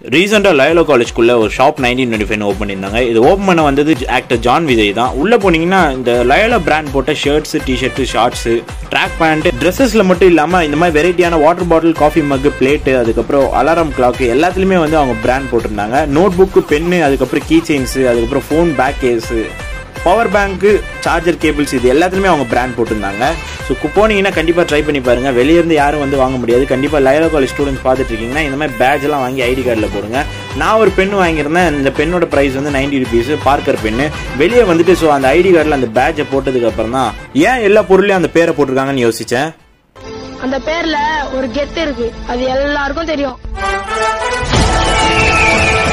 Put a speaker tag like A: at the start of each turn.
A: ரீசெண்டாக லயோலா காலேஜ்க்குள்ள ஒரு shop nineteen twenty five open பண்ணியிருந்தாங்க இது ஓப்பன் பண்ண வந்தது ஆக்டர் ஜான் விஜய் தான் உள்ளே போனீங்கன்னா இந்த லயோலா பிராண்ட் போட்ட t-shirts shirts shorts track pant ட்ரெஸ்ஸஸில் மட்டும் இல்லாமல் இந்த மாதிரி வெரைட்டியான water bottle coffee mug plate அதுக்கப்புறம் அலாரம் கிளாக் எல்லாத்துலேயுமே வந்து அவங்க பிராண்ட் போட்டிருந்தாங்க நோட் புக்கு பென்னு அதுக்கப்புறம் கீ செயின்ஸு அதுக்கப்புறம் phone back case power bank charger cables இது எல்லாத்துலேயுமே அவங்க பிராண்ட் போட்டிருந்தாங்க ஸோ போனீங்கன்னா கண்டிப்பாக ட்ரை பண்ணி பாருங்கள் வெளியேருந்து யாரும் வந்து வாங்க முடியாது கண்டிப்பாக லயலா காலேஜ் ஸ்டூடெண்ட்ஸ் பார்த்துட்டு இருக்கீங்கன்னா இந்த மாதிரி பேட்ச் எல்லாம் வாங்கி ஐடி கார்டில் போடுங்க நான் ஒரு பென் வாங்கியிருந்தேன் இந்த பெண்ணோட ப்ரைஸ் வந்து நைன்டி ருபீஸ் பார்க்கர் பென்னு வெளியே வந்துட்டு ஸோ அந்த ஐடி கார்டில் அந்த பேட்சை போட்டதுக்கு அப்புறம் தான் ஏன் எல்லா பொருளையும் அந்த பேரை போட்டிருக்காங்கன்னு யோசிச்சேன்
B: அந்த பேர்ல ஒரு கெத்து இருக்கு அது எல்லாருக்கும் தெரியும்